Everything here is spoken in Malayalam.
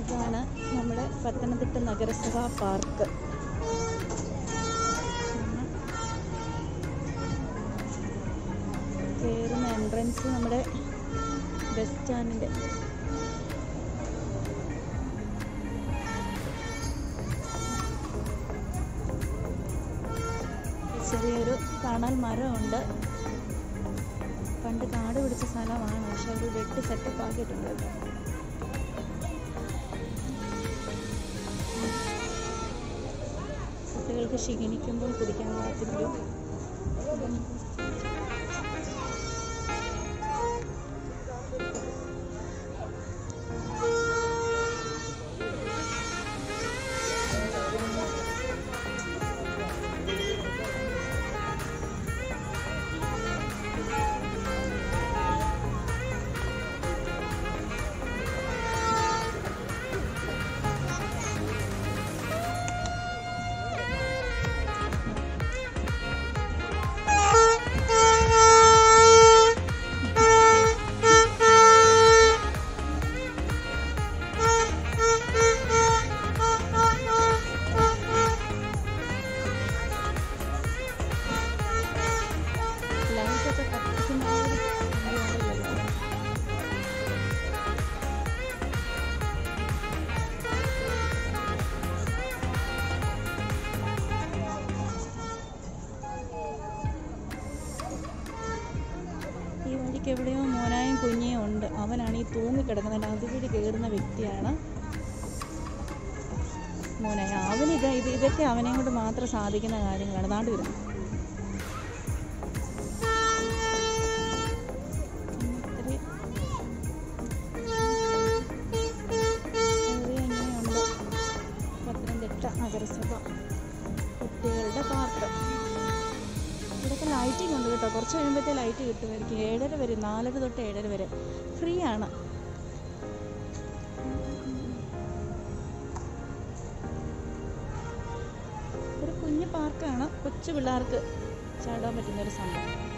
ഇതാണ് നമ്മുടെ പത്തനംതിട്ട നഗരസഭാ പാർക്ക് കയറുന്ന എൻട്രൻസ് നമ്മുടെ ബസ് സ്റ്റാൻഡിൻ്റെ ചെറിയൊരു തണൽ മരമുണ്ട് പണ്ട് കാട് പിടിച്ച സ്ഥലമാണ് പക്ഷെ അത് വെട്ടി സെറ്റപ്പ് ആക്കിയിട്ടുണ്ട് കേട്ടോ കുട്ടികൾക്ക് ക്ഷീണിക്കുമ്പോൾ കുടിക്കാൻ പാകത്തിനൊരു ലൈറ്റൊക്കെ കത്തിക്കുന്ന ആ ഒരു സംഭവമുണ്ടല്ലോ. ഈ വഴിക്ക് എവിടെയോ മോനായും കുഞ്ഞിയും ഉണ്ട് അവനാണ് ഈ തൂങ്ങിക്കിടക്കുന്നത് അതുവഴി കയറുന്ന വ്യക്തിയാണ് മോനായ അവന് ഇത് ഇത് ഇതൊക്കെ അവനെ കൊണ്ട് മാത്രം സാധിക്കുന്ന കാര്യങ്ങളാണ് നാട് വരുന്നത് ഇങ്ങനെയുണ്ട് പത്തനംതിട്ട നഗരസഭ കുട്ടികളുടെ പാർക്ക് ഇവിടെയൊക്കെ ലൈറ്റിംഗ് ഉണ്ട് കേട്ടോ കുറച്ച് കഴിയുമ്പോഴത്തെ ലൈറ്റ് കിട്ടുമായിരിക്കും ഏഴര വരെ നാലര തൊട്ട് ഏഴര വരെ ഫ്രീ ആണ് ഒരു കുഞ്ഞു പാർക്കാണ് കൊച്ചു പിള്ളേർക്ക് ചാടാൻ പറ്റുന്ന ഒരു സംഭവം